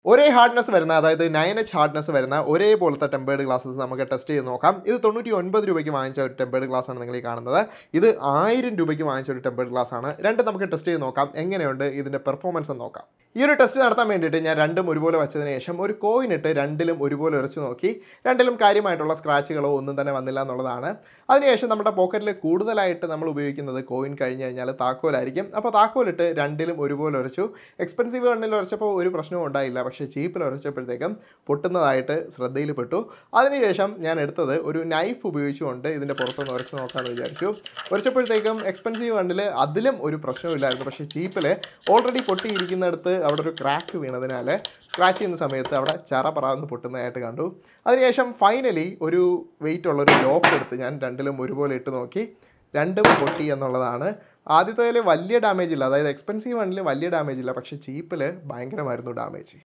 ഒരേ ഹാർഡ്നെസ് വരുന്ന അതായത് നയൻ എച്ച് ഹാർഡ്നെസ് വരുന്ന ഒരേപോലത്തെ ടെമ്പേർഡ് ഗ്ലാസ്സസ് നമുക്ക് ടെസ്റ്റ് ചെയ്ത് നോക്കാം ഇത് തൊണ്ണൂറ്റി ഒൻപത് രൂപയ്ക്ക് വാങ്ങിച്ച ഒരു ടെമ്പേർഡ് ഗ്ലാസ് ആണ് നിങ്ങൾ ഈ കാണുന്നത് ഇത് ആയിരം രൂപയ്ക്ക് വാങ്ങിച്ച ഒരു ടെമ്പേർഡ് ഗ്ലാസ് ആണ് രണ്ട് നമുക്ക് ടെസ്റ്റ് ചെയ്ത് നോക്കാം എങ്ങനെയുണ്ട് ഇതിൻ്റെ പെർഫോമൻസ് എന്ന് നോക്കാം ഈ ഒരു ടെസ്റ്റ് നടത്താൻ വേണ്ടിയിട്ട് ഞാൻ രണ്ടും ഒരുപോലെ വെച്ചതിന് ശേഷം ഒരു കോയിൻ ഇട്ട് രണ്ടിലും ഒരുപോലെ ഉരച്ച് നോക്കി രണ്ടിലും കാര്യമായിട്ടുള്ള സ്ക്രാച്ചുകളോ ഒന്നും തന്നെ വന്നില്ല എന്നുള്ളതാണ് അതിനുശേഷം നമ്മുടെ പോക്കറ്റിൽ കൂടുതലായിട്ട് നമ്മൾ ഉപയോഗിക്കുന്നത് കോയിൻ കഴിഞ്ഞ് കഴിഞ്ഞാൽ താക്കോലായിരിക്കും അപ്പോൾ താക്കോലിട്ട് രണ്ടിലും ഒരുപോലെ ഉരച്ചു എക്സ്പെൻസീവ് കണ്ണിൽ ഉരച്ചപ്പോൾ ഒരു പ്രശ്നവും ഉണ്ടായില്ല പക്ഷേ ചീപ്പിൽ ഉരച്ചപ്പോഴത്തേക്കും പൊട്ടുന്നതായിട്ട് ശ്രദ്ധയിൽപ്പെട്ടു അതിനുശേഷം ഞാൻ എടുത്തത് ഒരു നൈഫ് ഉപയോഗിച്ചുകൊണ്ട് ഇതിൻ്റെ പുറത്തൊന്ന് ഉരച്ച് നോക്കാമെന്ന് വിചാരിച്ചു ഉരച്ചപ്പോഴത്തേക്കും എക്സ്പെൻസീവ് കണ്ണിൽ അതിലും ഒരു പ്രശ്നമില്ലായിരുന്നു പക്ഷേ ചീപ്പിൽ ഓൾറെഡി പൊട്ടിയിരിക്കുന്നിടത്ത് അവിടെ ഒരു ക്രാക്ക് വീണതിനാൽ സ്ക്രാച്ച് ചെയ്യുന്ന സമയത്ത് അവിടെ ചറ പറന്ന് പൊട്ടുന്നതായിട്ട് കണ്ടു അതിനുശേഷം ഫൈനലി ഒരു വെയിറ്റ് ഉള്ള ഒരു ലോക്ക് എടുത്ത് ഞാൻ രണ്ടിലും ഒരുപോലെ ഇട്ട് നോക്കി രണ്ടും പൊട്ടി എന്നുള്ളതാണ് ആദ്യത്തേതിൽ വലിയ ഡാമേജ് ഇല്ല അതായത് എക്സ്പെൻസീവ് വണ്ണിൽ വലിയ ഡാമേജ് ഇല്ല പക്ഷേ ചീപ്പിൽ ഭയങ്കരമായിരുന്നു ഡാമേജ്